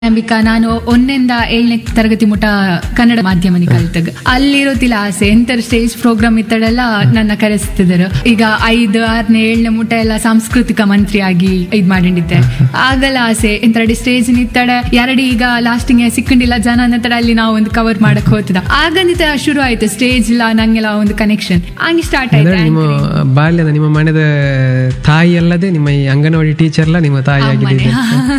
ಅಂಬಿಕಾ ನಾನು ಒಂದರಿಂದ ಏಳನೇ ತರಗತಿ ಮುಟ ಕನ್ನಡ ಮಾಧ್ಯಮನಿ ಕಲ್ತಗ ಅಲ್ಲಿರೋತಿಲ್ಲ ಆಸೆ ಎಂತರ ಸ್ಟೇಜ್ ಪ್ರೋಗ್ರಾಮ್ ಇತ್ತಡೆಲ್ಲ ನನ್ನ ಕರೆಸ್ತಿದ್ರು ಈಗ ಐದು ಆರನೇ ಏಳನೇ ಮುಟ ಎಲ್ಲ ಸಾಂಸ್ಕೃತಿಕ ಮಂತ್ರಿ ಆಗಿ ಇದ್ ಮಾಡಿದ್ದೆ ಆಗಲ್ಲ ಆಸೆ ಎಂತಡಿ ಸ್ಟೇಜ್ ನಿತ್ತಡೆ ಎರಡು ಈಗ ಲಾಸ್ಟಿಂಗ್ ಸಿಕ್ಕಂಡಿಲ್ಲ ಜನ ಅನ್ನತಡ ಅಲ್ಲಿ ನಾವು ಒಂದು ಕವರ್ ಮಾಡಕ್ ಹೋಗ್ತದ ಆಗಂದಿತ ಶುರು ಆಯ್ತು ಸ್ಟೇಜ್ ಇಲ್ಲ ನಂಗೆಲ್ಲ ಒಂದು ಕನೆಕ್ಷನ್ ಹಂಗೆ ಸ್ಟಾರ್ಟ್ ಅಂದ್ರೆ ಆಯ್ತು ನಿಮ್ಮ ಬಾಲ್ಯದ ನಿಮ್ಮ ಮನೆದ ತಾಯಿ ಅಲ್ಲದೆ ನಿಮ್ಮ ಈ ಅಂಗನವಾಡಿ ಟೀಚರ್ ಎಲ್ಲ ನಿಮ್ಮ ತಾಯಿ ಆಗಿದೆ ಇದು.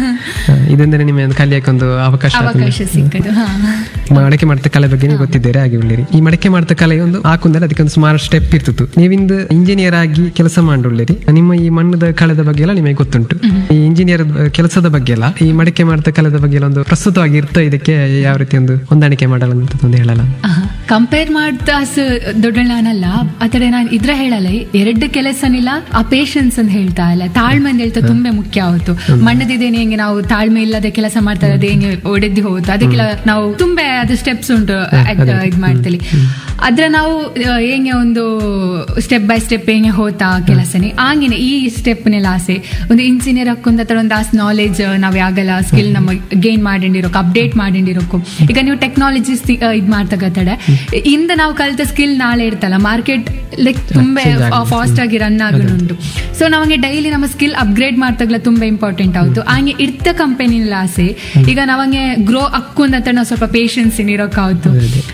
ಹ, ಇದೆಂದರೆ ನಿಮ್ಮ ಒಂದು ಕಲಿಯಕ್ಕೆ ಒಂದು ಅವಕಾಶ ಆಗಿದೆ. ಅವಕಾಶ ಸಿಕ್ಕದು ಹಾ ಮಡಕೆ ಮಾಡ್ತ ಕಲೆ ಬಗ್ಗೆ ನೀವು ಗೊತ್ತಿದ್ದೀರಿ ಹಾಗೆ ಉಳ್ಳಿರಿ ಈ ಮಡಕೆ ಮಾಡ್ತ ಕಲೆ ಒಂದು ಹಾಕುಂದರೆ ಅದಕ್ಕೆ ಒಂದು ಸುಮಾರು ಸ್ಟೆಪ್ ಇರ್ತಿತ್ತು ನೀವಿಂದು ಇಂಜಿನಿಯರ್ ಆಗಿ ಕೆಲಸ ಮಾಡುಳ್ಳಿರಿ ನಿಮ್ಮ ಈ ಮಣ್ಣದ ಕಳೆದ ಬಗ್ಗೆ ಎಲ್ಲ ನಿಮಗೆ ಗೊತ್ತುಂಟು ಈ ಇಂಜಿನಿಯರ್ ಕೆಲಸದ ಬಗ್ಗೆ ಎಲ್ಲ ಈ ಮಡಕೆ ಮಾಡ್ತ ಕಲೆದ ಬಗ್ಗೆ ಎಲ್ಲ ಒಂದು ಪ್ರಸ್ತುತವಾಗಿ ಇರ್ತಾ ಇದಕ್ಕೆ ಯಾವ ರೀತಿ ಒಂದು ಹೊಂದಾಣಿಕೆ ಮಾಡಲ್ಲ ಅಂತ ಒಂದು ಹೇಳಲ್ಲ ಕಂಪೇರ್ ಮಾಡ್ತಾ ದೊಡ್ಡಣ್ಣನಲ್ಲ ಆತರ ನಾನು ಇದ್ರ ಹೇಳಲ್ಲ ಎರಡು ಕೆಲಸನಿಲ್ಲ ಆ ಪೇಶನ್ಸ್ ಅಂತ ಹೇಳ್ತಾ ಇಲ್ಲ ತಾಳ್ಮೆ ಅಂತ ಹೇಳ್ತಾ ತುಂಬಾ ಮುಖ್ಯ ಆವತ್ತು ಮಣ್ಣದಿದ್ದೇನೆ ಹೆಂಗೆ ನಾವು ತಾಳ್ಮೆ ಇಲ್ಲದೆ ಕೆಲಸ ಮಾಡ್ತಾ ಇರೋದು ಹೆಂಗೆ ಒಡೆದು ಹೋಗುತ್ತೆ ಅದಕ್ಕೆಲ್ಲ ನಾವು ತುಂಬಾ ಅದು ಸ್ಟೆಪ್ಸ್ ಉಂಟು ಅದ್- ಇದ್ ಮಾಡ್ತೇವೆ ಅದ್ರ ನಾವು ಆ, ಹೆಂಗೆ ಒಂದು ಸ್ಟೆಪ್ ಬೈ ಸ್ಟೆಪ್ ಹೆಂಗೆ ಹೋತಾ ಕೆಲಸನೇ ಹಂಗೇನೆ ಈ ಸ್ಟೆಪ್ನೆಲ್ಲ ಆಸೆ ಒಂದು ಇಂಜಿನಿಯರ್ ಹಾಕೊಂಡ ಒಂದು ಆಸ್ ನಾಲೆಜ್ ನಾವ್ ಯಾಗಲ್ಲ ಸ್ಕಿಲ್ ನಮ್ಮ ಗೇನ್ ಮಾಡಿರೋಕು ಅಪ್ಡೇಟ್ ಮಾಡಿರೋಕು ಈಗ ನೀವು ಟೆಕ್ನಾಲಜೀಸ್ ಇದ್ ಮಾಡ್ತಗತ್ತಡೆ ಇಂದ ನಾವು ಕಲಿತ ಸ್ಕಿಲ್ ನಾಳೆ ಇರ್ತಲ್ಲ ಮಾರ್ಕೆಟ್ ಲೈಕ್ ತುಂಬಾ ಫಾಸ್ಟ್ ಆಗಿ ರನ್ ಆಗುನುಂಟು ಸೊ ನಮಗೆ ಡೈಲಿ ನಮ್ಮ ಸ್ಕಿಲ್ ಅಪ್ಗ್ರೇಡ್ ಮಾಡ್ತಾಗಲ ತುಂಬಾ ಇಂಪಾರ್ಟೆಂಟ್ ಆಯ್ತು ಹಂಗೆ ಇರ್ತ ಕಂಪನಿಲ ಆಸೆ ಈಗ ನಾವಂಗೆ ಗ್ರೋ ಅಕ್ಕೊಂದಂತ ನಾವು ಸ್ವಲ್ಪ ಪೇಷನ್ಸ್ ಇರೋಕಾಯ್ತು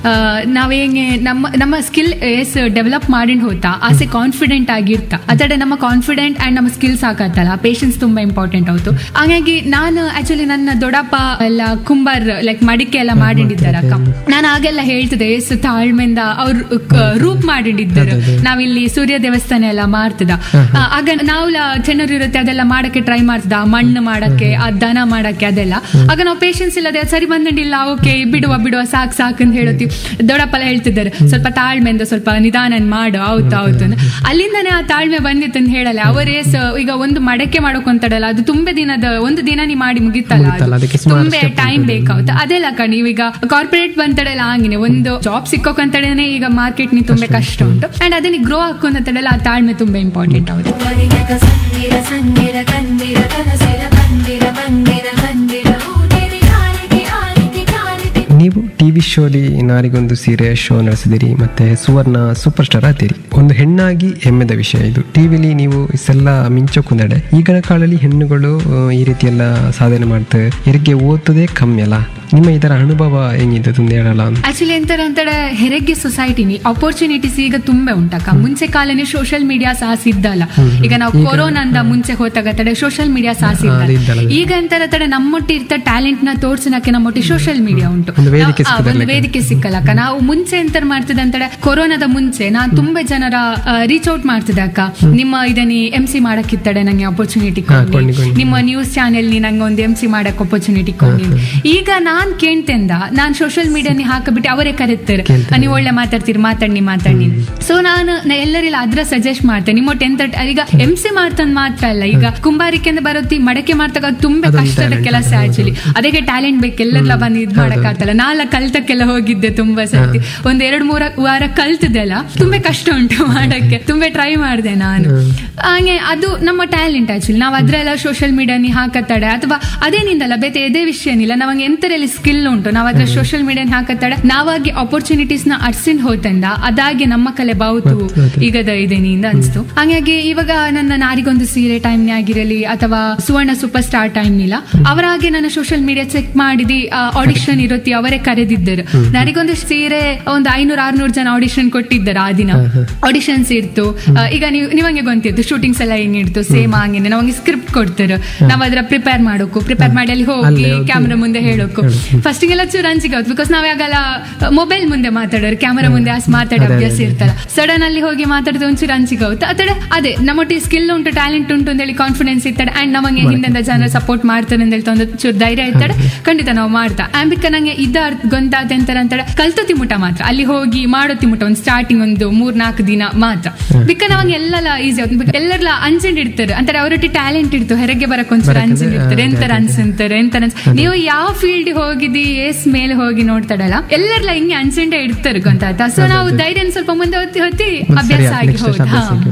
ನಾವ್ ಹೆಂಗೆ ನಮ್ಮ ನಮ್ಮ ಸ್ಕಿಲ್ ಎಸ್ ಡೆವಲಪ್ ಮಾಡಿಂಡ್ ಹೋತಾ ಆಸೆ ಕಾನ್ಫಿಡೆಂಟ್ ಆಗಿರ್ತ ಅದಡೆ ನಮ್ಮ ಕಾನ್ಫಿಡೆಂಟ್ ಅಂಡ್ ನಮ್ಮ ಸ್ಕಿಲ್ಸ್ ಹಾಕತ್ತಲ್ಲ ಪೇಷನ್ಸ್ ತುಂಬಾ ಇಂಪಾರ್ಟೆಂಟ್ ಆಯ್ತು ಹಾಗಾಗಿ ನಾನು ಆಕ್ಚುಲಿ ನನ್ನ ದೊಡ್ಡಪ್ಪ ಎಲ್ಲ ಕುಂಬಾರ್ ಲೈಕ್ ಮಡಿಕೆ ಎಲ್ಲ ಮಾಡಿಟ್ಟಿದ್ದಾರೆ ಅಕ್ಕ ನಾನು ಆಗೆಲ್ಲ ಹೇಳ್ತಿದ್ದೆ ಎಸ್ ತಾಳ್ಮೆಯಿಂದ ಅವ್ರು ಕ- ರೂಪ್ ಮಾಡಿಟ್ಟಿದ್ದರು ನಾವಿಲ್ಲಿ ಸೂರ್ಯ ದೇವಸ್ಥಾನ ಎಲ್ಲ ಮಾಡ್ತದ ಆ, ಆಗ ನಾವು ಜನರು ಇರುತ್ತೆ ಅದೆಲ್ಲ ಮಾಡಕ್ಕೆ ಟ್ರೈ ಮಾಡ್ತದ ಮಣ್ಣು ಮಾಡಕ್ಕೆ ಆ ದನ ಮಾಡಕ್ಕೆ ಅದೆಲ್ಲ ಆಗ ನಾವು ಪೇಷನ್ಸ್ ಇಲ್ಲದೆ ಸರಿ ಬಂದಂಡಿಲ್ಲ ಓಕೆ ಬಿಡುವ ಬಿಡುವ ಸಾಕ್ ಸಾಕ್ ಅಂತ ಹೇಳುತ್ತೀವಿ ದೊಡ್ಡಪ್ಪಲ್ಲ ಹೇಳ್ತಿದ್ದಾರೆ ಸ್ವಲ್ಪ ತಾಳ್ಮೆಯಿಂದ ಸ್ವಲ್ಪ ನಿಧಾನ ಮಾಡು ಹೌದು ಹೌದು ಅಂತ ಅಲ್ಲಿಂದನೇ ಆ ತಾಳ್ಮೆ ಬಂದಿತ್ತು ಅಂತ ಹೇಳಲ್ಲ ಅವರೇ ಸ- ಈಗ ಒಂದು ಮಡಕೆ ಮಾಡೋಕೊಂತಡಲ್ಲ ಅದು ತುಂಬಾ ದಿನದ ಒಂದು ದಿನ ನೀ ಮಾಡಿ ಮುಗಿತಲ್ಲ ಮುಗೀತಲ್ಲ, ಅದು ಅದಕ್ಕೆ ಸುಮಾರು ತುಂಬಾ step ಟೈಮ್ ಬೇಕಾಗುತ್ತೆ ಅದೆಲ್ಲ ಕಣ್ ನೀವೀಗ ಕಾರ್ಪೊರೇಟ್ ಬಂತಡೆಲ್ಲ ಹಂಗಿನೇ ಒಂದು ಜಾಬ್ ಸಿಕ್ಕೋಕಂತಡೇನೆ ಈಗ ಮಾರ್ಕೆಟ್ ನಿ ತುಂಬಾ ಕಷ್ಟ ಉಂಟು ಅಂಡ್ ಅದನ್ನ ಗ್ರೋ ಹಾಕೊಂತಡೆಲ್ಲ ಆ ತಾಳ್ಮೆ ತುಂಬಾ ಇಂಪಾರ್ಟೆಂಟ್ ಆಗುತ್ತೆ ಮರಿಯಕ ಸಂದಿರ ಸಂದಿರ ಕಂದಿರ ಕನಸಿರ ಕಂದಿರ ಬಂದಿರ ಕಂದಿರ ಊದಿರಿ ಕಾಲಿಗೆ ಆಲಿಗೆ ಕಾಲಿಗೆ ನೀವು ಟಿವಿ ಶೋಲಿ ನಾರಿಗೊಂದು ಸೀರೆ ಶೋ ನಡೆಸಿದಿರಿ ಮತ್ತೆ ಸುವರ್ಣ ಸೂಪರ್ ಸ್ಟಾರ್ ಆದಿರಿ ಒಂದು ಹೆಣ್ಣಾಗಿ ಹೆಮ್ಮೆದ ವಿಷಯ ಇದು ಟಿವಿಲಿ ನೀವು ಇಷ್ಟೆಲ್ಲ ಮಿಂಚೋಕುಂದಡೆ ಈಗಿನ ಕಾಲದಲ್ಲಿ ಹೆಣ್ಣುಗಳು ಆ, ಈ ರೀತಿ ಎಲ್ಲ ಸಾಧನೆ ಮಾಡ್ತವೆ ಹೆರಿಗೆ ಓದ್ತದೆ ಕಮ್ಮಿ ಅಲ್ಲ ನಿಮ್ಮ ಇದರ ಅನುಭವ ಹೆಂಗಿದೆ ಒಂದು ಹೇಳಲ್ಲ ಅಂತ ಆಕ್ಚುಲಿ ಎಂತರ ಅಂತಾರೆ ಹೆರಿಗೆ ಸೊಸೈಟಿನಿ ಅಪರ್ಚುನಿಟೀಸ್ ಈಗ ತುಂಬಾ ಉಂಟಕ್ಕ ಮುಂಚೆ ಕಾಲನೇ ಸೋಷಿಯಲ್ ಮೀಡಿಯಾ ಸಹ ಸಿದ್ದಲ್ಲ ಈಗ ನಾವು ಕೊರೋನಾಂದ ಮುಂಚೆ ಹೋದಾಗ ತಡೆ ಸೋಷಿಯಲ್ ಮೀಡಿಯಾ ಸಹ ಅದು ಸಿದ್ದಲ್ಲ ಇದ್ದಲ್ಲ. ಈಗ ಎಂತರ ತಡೆ ನಮ್ಮೊಟ್ಟಿ ಇರ್ತ ಟ್ಯಾಲೆಂಟ್ ನ ತೋರ್ಸನಕ್ಕೆ ನಮ್ಮೊಟ್ಟಿ ಸೋಷಿಯಲ್ ಮೀಡಿಯಾ ಉಂಟು ಒಂದು ವೇದಿಕೆ ನಾವು- ಆ, ಸಿಕ್ಕದಲ್ಲ ಒಂದು ವೇದಿಕೆ ಸಿಕ್ಕಲ್ಲಕ್ಕ ನಾವು ಮುಂಚೆ ಎಂತರ ಮಾಡ್ತಿದ್ದೆ ಅಂತಡೆ ಕೊರೋನಾದ ಮುಂಚೆ ನಾನು ತುಂಬಾ ಜನರ ರೀಚ್ ಔಟ್ ಮಾಡ್ತಿದ್ದೆ ಅಕ್ಕ ನಿಮ್ಮ ಇದನ್ನಿ ಎಂ ಸಿ ಮಾಡಕ್ಕಿತ್ತಡೆ ನಂಗೆ ಅಪರ್ಚುನಿಟಿ ಹಾ, ಕೊಂಡಿ, ಕೊಂಡಿ. ನಿಮ್ಮ ನ್ಯೂಸ್ ಚಾನೆಲ್ ನಿ ನಂಗೆ ಒಂದು ಎಂ ಸಿ ಮಾಡಕ್ ಅಪರ್ಚುನಿಟಿ ಕೊಂಡಿನಿ ಈಗ ನಾನ್ ಕೇಳ್ತೆಂದ ನಾನ್ ಸೋಷಿಯಲ್ ಮೀಡಿಯಾನಿ ಹಾಕಬಿಟ್ಟು ಅವರೇ ಕರೀತಾರೆ ಕೇಳ್ತಾರೆ. ನೀವು ಒಳ್ಳೆ ಮಾತಾಡ್ತೀರಿ ಮಾತಾಡಿ ಮಾತಾಡಿ ಸೊ ನಾನು ನಾ ಎಲ್ಲರಿಲ್ಲ ಅದ್ರ ಸಜೆಸ್ಟ್ ಮಾಡ್ತೇನೆ ನಿಮ್ಮ ಟೆಂತ್ ಈಗ ಎಂ ಸಿ ಮಾಡ್ತಂದ್ ಮಾತ್ರ ಅಲ್ಲ ಈಗ ಕುಂಬಾರಿಕೆ ಅಂತ ಬರುತ್ತಿ ಮಡಕೆ ಮಾಡ್ತಾಗ ಅದು ತುಂಬಾ ಅದೊಂದು ಕಷ್ಟದ talent. ಕೆಲಸ ಆಕ್ಚುಲಿ ಅದಕ್ಕೆ ಟ್ಯಾಲೆಂಟ್ ಬೇಕು ಎಲ್ಲೆಲ್ಲ ಬಂದು ಇದ್ ಮಾಡಕ್ಕಾಗ್ತಲ್ಲ ನಾಲ ಕಲ್ತಕ್ಕೆಲ್ಲ ಹೋಗಿದ್ದೆ ತುಂಬಾ ಸರ್ತಿ ಒಂದ್ ಎರಡ್ ಮೂರ ವಾರ ಕಲ್ತಿದ್ದೆಲ್ಲ ತುಂಬಾ ಕಷ್ಟ ಉಂಟು ಮಾಡಕ್ಕೆ ತುಂಬಾ ಟ್ರೈ ಮಾಡಿದೆ ನಾನು ಹಾಗೆ ಅದು ನಮ್ಮ ಟ್ಯಾಲೆಂಟ್ ಆಕ್ಚುಲಿ ನಾವು ಅದ್ರೆಲ್ಲ ಸೋಷಿಯಲ್ ಮೀಡಿಯಾನಿ ಹಾಕತ್ತಾಡೆ ಅಥವಾ ಅದೇನಿಂದಲ್ಲ ಬೇತೆ ಇದೇ ವಿಷಯನಿಲ್ಲ ನಮಗೆ ಎಂತರಲ್ಲಿ ಸ್ಕಿಲ್ ಉಂಟು ನಾವು ಅದ್ರ ಸೋಷಿಯಲ್ ಮೀಡಿಯಾನ ಹಾಕತ್ತಾಡೆ ನಾವಾಗಿ ಅಪರ್ಚುನಿಟೀಸ್ ನ ಅರ್ಸಿನ್ ಹೋತಂದ ಅದಾಗಿ ನಮ್ಮ ಕಲೆ ಬಾವುತು ಈಗದ ಇದೇನಿಂದ ಅನ್ಸ್ತು ಹಾಗಾಗಿ ಇವಾಗ ನನ್ನ ನಾರಿಗೊಂದು ಸೀರೆ ಟೈಮ್ ಆಗಿರಲಿ ಅಥವಾ ಸುವರ್ಣ ಸೂಪರ್ ಸ್ಟಾರ್ ಟೈಮ್ ನಿಲ್ಲ ಅವರಾಗೆ ನನ್ನ ಸೋಷಿಯಲ್ ಮೀಡಿಯಾ ಚೆಕ್ ಮಾಡಿದಿ ಆಡಿಷನ್ ಇರುತ್ತೆ ಅವರೇ ಕರೆದಿದ್ದರು ನನಗೊಂದು ಸೀರೆ ಒಂದು ಐನೂರ ಆರ್ನೂರು ಜನ ಆಡಿಷನ್ ಕೊಟ್ಟಿದ್ದಾರೆ ಆ ದಿನ ಆಡಿಷನ್ಸ್ ಇತ್ತು ಆ, ಈಗ ನೀವು ನಿಮಗೆ ಗೊತ್ತಿತ್ತು ಶೂಟಿಂಗ್ಸ್ ಎಲ್ಲ ಹೆಂಗಿಡ್ತು ಸೇಮ್ ಹಂಗೇನೆ ನಮಗೆ ಸ್ಕ್ರಿಪ್ಟ್ ಕೊಡ್ತಾರೆ ನಾವ್ ಅದ್ರ ಪ್ರಿಪೇರ್ ಮಾಡೋಕು ಪ್ರಿಪೇರ್ ಮಾಡಿ ಅಲ್ಲಿ ಹೋಗಿ ಅಲ್ಲೇ ಹೋಗಿ ಕ್ಯಾಮ್ರಾ ಮುಂದೆ ಹೇಳೋಕು ಫಸ್ಟ್ ಎಲ್ಲ ಚೂರು ಅಂಜಿಕೆ ಆಗುತ್ತೆ ಬಿಕಾಸ್ ನಾವಾಗಲ್ಲ ಮೊಬೈಲ್ ಮುಂದೆ ಮಾತಾಡೋರು ಕ್ಯಾಮರಾ ಮುಂದೆ ಅಷ್ಟು ಮಾತಾಡೋ ಅದೇ, ಅಭ್ಯಾಸ ಅದೇ. ಇರ್ತಲ್ಲ ಸಡನ್ ಅಲ್ಲಿ ಹೋಗಿ ಮಾತಾಡಿದ ಒಂಚೂರು ಅಂಜಿಕೆ ಆಗುತ್ತೆ ಅತಡೆ ಅದೇ ನಮ್ಮೊಟ್ಟಿಗೆ ಸ್ಕಿಲ್ ಉಂಟು ಟ್ಯಾಲೆಂಟ್ ಉಂಟು ಅಂತ ಹೇಳಿ ಕಾನ್ಫಿಡೆನ್ಸ್ ಇರ್ತಾರೆ ಅಂಡ್ ನಮಗೆ ಹಿಂದಿಂದ ಜನ ಸಪೋರ್ಟ್ ಮಾಡ್ತಾರೆ ಅಂತ ಹೇಳ್ತಾ ಒಂದು ಚೂರು ಧೈರ್ಯ ಇರ್ತಾರೆ ಖಂಡಿತ ನಾವು ಮಾಡ್ತಾ ಆಂಬಿಕ ನಂಗೆ ಇದ ಗೊಂತಾತೆ ಅಂತಾರೆ ಅಂತಾರೆ ಕಲ್ತು ತಿಮುಟ ಮಾತ್ರ ಅಲ್ಲಿ ಹೋಗಿ ಮಾಡೋ ತಿಮುಟ ಒಂದು ಸ್ಟಾರ್ಟಿಂಗ್ ಒಂದು ಮೂರ್ ನಾಲ್ಕು ದಿನ ಮಾತ್ರ ಬಿಕ್ಕ ನಮಗೆ ಎಲ್ಲ ಈಸಿ ಆಗುತ್ತೆ ಎಲ್ಲರೆಲ್ಲ ಅಂಜೆಂಡ್ ಇಡ್ತಾರೆ ಅಂತಾರೆ ಅವರೊಟ್ಟಿ ಟ್ಯಾಲೆಂಟ್ ಇಡ್ತು ಹೊರಗೆ ಬರಕ್ ಒಂಚೂರು ಬರಕ್ಕೆ ಅಂಜೆಂಡ್ ಇರ್ತಾರೆ ಅದೇ, ಎಂತರ ಅದೇ. ಅನ್ಸಂತಾರೆ ಎಂತರ ಅನ್ಸ ನೀವು ಯಾವ ಫೀಲ್ಡ್ ಹೋಗಿದಿ ಎಸ್ ಮೇಲೆ ಹೋಗಿ ನೋಡ್ತಾಡಲ್ಲ ಎಲ್ಲರೆಲ್ಲ ಹಿಂಗೆ ಅನ್ಸೆಂಡೆ ಇಡ್ತಾರೆ ಗೊತ್ತಾಯ್ತಾ ಸೊ ನಾವು ಧೈರ್ಯ ಸ್ವಲ್ಪ ಮುಂದೆ ಹೊತ್ತಿ ಹೊತ್ತಿ ಮತ್ತೆ ಅಭ್ಯಾಸ ಸರಿ, ಆಗಿ next ಹೋದ್ ಅಭ್ಯಾಸ ಹಾ ಆಗಿ ಹೋಯ್ತು.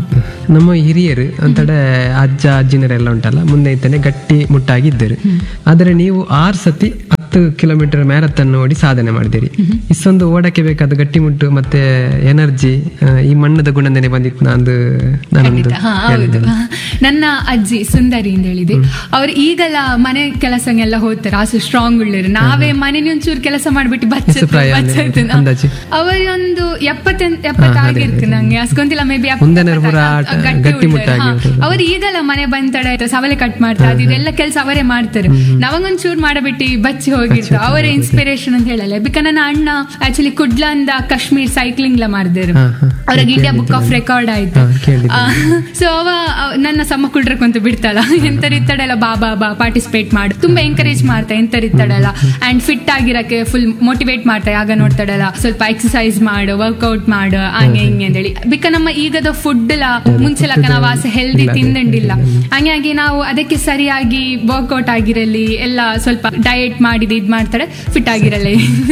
ನಮ್ಮ ಹಿರಿಯರು ಅಂತಡೆ ಅಜ್ಜ ಅಜ್ಜಿನರೆಲ್ಲ ಉಂಟಲ್ಲ ಮುಂದೆ ಇದ್ದಾನೆ ಗಟ್ಟಿ ಮುಟ್ಟಾಗಿದ್ದರು ಆದರೆ ನೀವು ಆರು ಸತಿ ಹತ್ತು ಕಿಲೋಮೀಟರ್ ಮ್ಯಾರಥಾನ್ ಓಡಿ ಸಾಧನೆ ಮಾಡಿದಿರಿ ಇಷ್ಟೊಂದು ಓಡಕ್ಕೆ ಬೇಕಾದ ಗಟ್ಟಿಮುಟ್ಟು ಮತ್ತೆ ಎನರ್ಜಿ ಈ ಮಣ್ಣದ ಗುಣನೇ ಬಂದಿತ್ತು ನಂದು ನಾನೊಂದು ಹಾ, ಹೌದು ನನ್ನ ಅಜ್ಜಿ ಸುಂದರಿ ಅಂತ ಹೇಳಿದೆ ಅವ್ರು ಈಗೆಲ್ಲ ಮನೆ ಕೆಲಸನೆಲ್ಲ ಹೋಗ್ತಾರೆ ಆಸು ಸ್ಟ್ರಾಂಗ್ ಉಳ್ಳರು ನಾವೇ ಮನೆ ಒಂಚೂರು ಕೆಲಸ ಮಾಡ್ಬಿಟ್ಟು ಎಷ್ಟು ಪ್ರಾಯ ಅಲ್ಲಿ? ಅಂದಾಜು? ಅವರೊಂದು ಎಪ್ಪತ್ತ ಎಪ್ಪತ್ತಾಗಿರ್ತು ನಂಗೆ ಅಸ್ಕೊಂತಿಲ್ಲ ಮೇ ಬಿ ಮುಂದೆನೆ ಪೂರ ಆಟ- ಗಟ್ಟಿಮುಟ್ಟಾಗಿರ್ತದೆ. ಅವ್ರು ಈಗೆಲ್ಲ ಮನೆ ಬಂತಡೆ ಸವಲೆ ಕಟ್ ಮಾಡ್ತಾರೆ ಅದು ಇದೆಲ್ಲ ಕೆಲಸ ಅವರೇ ಮಾಡ್ತಾರೆ ನಮಗೊಂಚೂರು ಮಾಡಬಿಟ್ಟು ಬಚ್ಚಿ ಹೋಗಿರ್ತು ಅವರೇ ಇನ್ಸ್ಪಿರೇಷನ್ ಅಂತ ಹೇಳಲ್ಲ ಬಿಕ ನನ್ನ ಅಣ್ಣ ಆಕ್ಚುಲಿ ಕುಡ್ಲಾಂದ ಕಾಶ್ಮೀರ್ ಸೈಕ್ಲಿಂಗ್ ಲ ಮಾಡಿದ್ರು ಹಾ, ಹಾ. ಅವ್ರಿಗೆ ಇಂಡಿಯಾ ಬುಕ್ ಆಫ್ ರೆಕಾರ್ಡ್ ಆಯ್ತು ಹಾ, ಕೇಳಿದ್ದೀನಿ. ಸೊ ಅವ ಅವ ನನ್ನ ಸಮ ಕುಡ್ರಕ್ಕಂತ ಬಿಡ್ತಾಳ ಎಂತರಿತ್ತಡೆಲ್ಲ ಬಾ ಬಾ ಬಾ ಪಾರ್ಟಿಸಿಪೇಟ್ ಮಾಡು ತುಂಬಾ ಎಂಕರೇಜ್ ಮಾಡ್ತಾ ಎಂತರಿತ್ತಡಲ್ಲ ಅಂಡ್ ಫಿಟ್ ಆಗಿರಕ್ಕೆ ಫುಲ್ ಮೋಟಿವೇಟ್ ಮಾಡ್ತಾ ಆಗ ನೋಡ್ತಾಡಲ್ಲ ಸ್ವಲ್ಪ ಎಕ್ಸಸೈಸ್ ಮಾಡು ವರ್ಕೌಟ್ ಮಾಡು ಹಂಗೆ ಹಿಂಗೆ ಅಂತೇಳಿ ಬಿಕ ನಮ್ಮ ಈಗದ ಫುಡ್ ಲ ಮುಂಚೆಲಕ ನಾವು ಆಸೆ ಹೆಲ್ದಿ ತಿಂದಂಡಿಲ್ಲ ಹಂಗಾಗಿ ನಾವು ಅದಕ್ಕೆ ಸರಿಯಾಗಿ ವರ್ಕೌಟ್ ಆಗಿರಲಿ ಎಲ್ಲ ಸ್ವಲ್ಪ ಡಯಟ್ ಮಾಡಿದ ಇದ್ ಮಾಡ್ತಾಳೆ ಫಿಟ್ ಆಗಿರಲಿ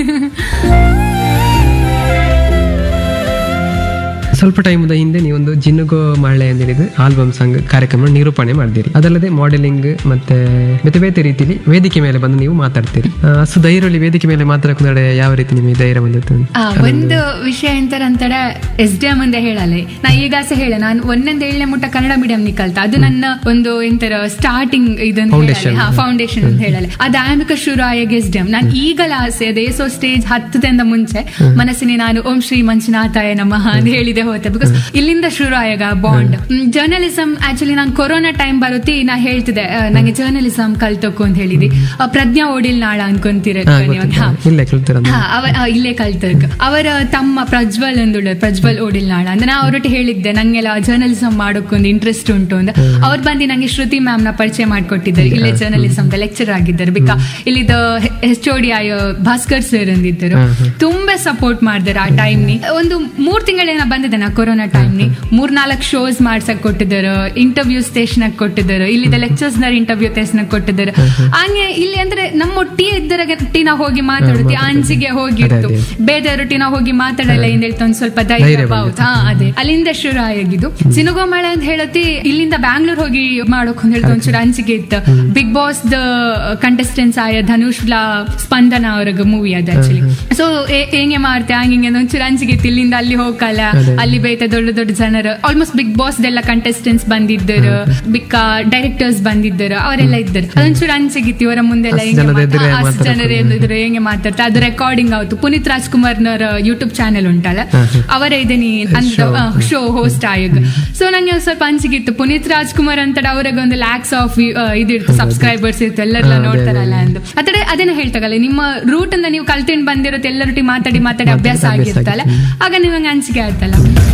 ಸ್ವಲ್ಪ ಟೈಮದ ಹಿಂದೆ ನೀವೊಂದು ಜಿನ್ನುಗೋ ಮಳೆ ಅಂತ ಹೇಳಿದ ಆಲ್ಬಮ್ ಸಾಂಗ್ ಕಾರ್ಯಕ್ರಮ ನಿರೂಪಣೆ ಮಾಡಿದಿರಿ ಅದಲ್ಲದೆ ಮಾಡೆಲಿಂಗ್ ಮತ್ತೆ ಬೇತೆ ಬೇತೆ ರೀತಿಲಿ ವೇದಿಕೆ ಮೇಲೆ ಬಂದು ನೀವು ಮಾತಾಡ್ತೀರಿ ಆ, ಅಷ್ಟು ಧೈರ್ಯದಲ್ಲಿ ವೇದಿಕೆ ಮೇಲೆ ಮಾತಾಡೋಕೆ ಯಾವ ರೀತಿ ನಿಮಗೆ ಧೈರ್ಯ ಬಂದಿತ್ತು ಆ, ಒಂದು ವಿಷಯ ಎಂತಾರಂತಡ ಎಸ್ ಡಿ ಎಂ ಅಂದ ಹೇಳಲೆ ನಾ ಈಗ ಸಹ ಹೇಳ ನಾನು ಒಂದೊಂದು ಏಳನೇ ಮುಟ್ಟ ಕನ್ನಡ ಮೀಡಿಯಂ ನಿ ಕಲ್ತ ಅದು ನನ್ನ ಒಂದು ಎಂತರ ಸ್ಟಾರ್ಟಿಂಗ್ ಇದನ್ನ Foundation. ಫೌಂಡೇಶನ್ ಅಂತ ಹೇಳಲೆ ಅದು ಆಮಿಕ ಶುರು ಆಯಾಗ ಎಸ್ ಡಿ ಎಂ ನಾನು ಈಗಲ ಆಸೆ ಅದು ಏಸೋ ಸ್ಟೇಜ್ ಹತ್ತದಿಂದ ಮುಂಚೆ ಮನಸ್ಸಿನ ನಾನು ಓಂ ಶ್ರೀ ಮಂಜುನಾಥಾಯ ನಮಃ ಅಂತ ಹೇಳಿದೆ ಹೋತೆ ಬಿಕಾಸ್ ಇಲ್ಲಿಂದ ಶುರು ಆಯಾಗ ಬಾಂಡ್ ಜರ್ನಲಿಸಂ ಆಕ್ಚುಲಿ ನಾನು ಕೊರೋನಾ ಟೈಮ್ ಬರುತ್ತಿ ನಾ ಹೇಳ್ತಿದ್ದೆ ಆ, ನಂಗೆ ಜರ್ನಲಿಸಂ ಕಲ್ತೋಕು ಅಂತ ಹೇಳಿದಿ ಆ, ಪ್ರಜ್ಞಾ ಓಡಿಲ್ ನಾಳ ಅನ್ಕೊಂತೀರ ನೀವು ಹಾ ಇಲ್ಲೇ ಕಲ್ತಿರ ಹಾ, ಅವ ಆ, ಇಲ್ಲೇ ಕಲ್ತರ್ಕ ಅವರ ತಮ್ಮ ಪ್ರಜ್ವಲ್ ಅಂದುಳ್ಳ ಪ್ರಜ್ವಲ್ ಓಡಿಲ್ ನಾಳ ಅಂದ್ರೆ ನಾ ಅವ್ರೊಟ್ಟು ಹೇಳಿದ್ದೆ ನಂಗೆಲ್ಲ ಜರ್ನಲಿಸಂ ಮಾಡೋಕೊಂದು ಇಂಟ್ರೆಸ್ಟ್ ಉಂಟು ಅಂತ ಅವ್ರು ಬಂದು ನಂಗೆ ಶ್ರುತಿ ಮ್ಯಾಮ್ ನ ಪರಿಚಯ ಮಾಡ್ಕೊಟ್ಟಿದ್ದಾರೆ ಇಲ್ಲೇ ಜರ್ನಲಿಸಂ ಲೆಕ್ಚರ್ ಆಗಿದ್ದಾರೆ ಬಿಕಾ ಇಲ್ಲಿದ ಎಚ್ ಓ ಡಿ ಆಯ ಭಾಸ್ಕರ್ ಸರ್ ಅಂದಿದ್ದರು ತುಂಬಾ ಸಪೋರ್ಟ್ ಮಾಡಿದಾರೆ ಆ ಟೈಮ್ ನಿ ಒಂದು ಮೂರ್ ತಿಂಗಳೇನ ಬಂದಿದೆ ನಾ ಕೊರೋನಾ ಟೈಮ್ ನಿ ಮೂರ್ ನಾಲ್ಕು ಶೋಸ್ ಮಾಡ್ಸಕ್ ಕೊಟ್ಟಿದ್ದಾರೆ ಇಂಟರ್ವ್ಯೂ ಸ್ಟೇಷನ್ ಕೊಟ್ಟಿದ್ದಾರೆ ಇಲ್ಲಿದ ಲೆಕ್ಚರ್ಸ್ ನ ಇಂಟರ್ವ್ಯೂ ಸ್ಟೇಷನ್ ಕೊಟ್ಟಿದ್ದಾರೆ ಹಂಗೆ ಇಲ್ಲಿ ಅಂದ್ರೆ ನಮ್ಮ ಒಟ್ಟಿಗೆ ಇದ್ದರ ನಾವು ಹೋಗಿ ಮಾತಾಡುತ್ತೆ ಅಂಚಿಗೆ ಹೋಗಿತ್ತು ಬೇರೆಯವ್ರೊಟ್ಟಿ ನಾವು ಹೋಗಿ ಮಾತಾಡಲ್ಲ ಏನ್ ಹೇಳ್ತಾ ಒಂದ್ ಸ್ವಲ್ಪ ಧೈರ್ಯ ಧೈರ್ಯ ಬಾವುತ ಹಾ ಅದೇ ಅಲ್ಲಿಂದ ಶುರು ಆಗಿದ್ದು ಸಿನುಗೋಮಳ ಅಂತ ಹೇಳತಿ ಇಲ್ಲಿಂದ ಬ್ಯಾಂಗ್ಳೂರ್ ಹೋಗಿ ಮಾಡೋಕ್ ಅಂತ ಹೇಳ್ತಾ ಒಂಚೂರು ಅಂಚಿಗೆ ಇತ್ತು ಬಿಗ್ ಬಾಸ್ ದ ಕಂಟೆಸ್ಟೆನ್ಸ್ ಆಯ ಧನುಷ್ ಲ ಸ್ಪಂದನ ಅವ್ರಿಗೆ ಮೂವಿ ಅದು ಆಕ್ಚುಲಿ ಸೊ ಹೆಂಗೆ ಮಾಡ್ತೆ ಹಂಗೆ ಹಿಂಗೆ ಒಂಚೂರು ಅಂಚಿಗೆ ಇತ್ತು ಇಲ್ಲಿಂದ ಅಲ್ಲಿ ಹೋಗಲ್ಲ ಅಲ್ಲಿ ಬೇತೆ ದೊಡ್ಡ ದೊಡ್ಡ ಜನರು ಆಲ್ಮೋಸ್ಟ್ ಬಿಗ್ ಬಾಸ್ ದೆಲ್ಲ ಕಂಟೆಸ್ಟೆಂಟ್ಸ್ ಬಂದಿದ್ದರು ಬಿಕ್ಕ ಡೈರೆಕ್ಟರ್ಸ್ ಬಂದಿದ್ದರು ಅವರೆಲ್ಲ ಇದ್ದರು ಅದೊಂಚೂರು ಅಂಚಿಗಿತ್ತು ಇವರ ಮುಂದೆಲ್ಲ ಅಷ್ಟ್ ಹೆಂಗೆ ಜನದ ಮಾತಾ- ಎದುರೇ ಅಷ್ಟ್ ಮಾತಾಡೋದು. ಜನರು ಎದುರು ಹೆಂಗೆ ಮಾತಾಡ್ತಾರೆ ಅದು ರೆಕಾರ್ಡಿಂಗ್ ಆಯ್ತು ಪುನೀತ್ ರಾಜ್ಕುಮಾರ್ನವರ ಯೂಟ್ಯೂಬ್ ಚಾನೆಲ್ ಉಂಟಲ್ಲ ಅವರೇ ಇದೀನಿ Show. ಶೋ ಹೋಸ್ಟ್ ಆಯೋಗ ಸೊ ನಂಗೆ ಒಂದ್ ಸ್ವಲ್ಪ ಅನ್ಸಿಗಿತ್ತು ಪುನೀತ್ ರಾಜ್ಕುಮಾರ್ ಅಂತ ಅವ್ರಿಗೆ ಒಂದು ಲ್ಯಾಕ್ಸ್ ಆಫ್ ಇದಿರ್ತು ಸಬ್ಸ್ಕ್ರೈಬರ್ಸ್ ಇರ್ತು ಎಲ್ಲರೆಲ್ಲ ಹಾ, ಅದೇ, ನೋಡ್ತಾರಲ್ಲ ಅದೇ. ಅಂದು ಅದರ ಅದನ್ನ ಹೇಳ್ತಾಗಲ್ಲ ನಿಮ್ಮ ರೂಟ್ ಇಂದ ನೀವು ಕಲ್ತಿಂಡ್ ಬಂದಿರುತ್ತೆ ಎಲ್ಲರೊಟ್ಟಿಗೆ ಮಾತಾಡಿ ಮಾತಾಡಿ ಅಭ್ಯಾಸ ಅಭ್ಯಾಸ ಆಗಿರ್ತಲ್ಲ ಆಗ ನಿಮಗೆ ಅನ್ಸಿಕೆ ಆಯ್ತಲ್ಲ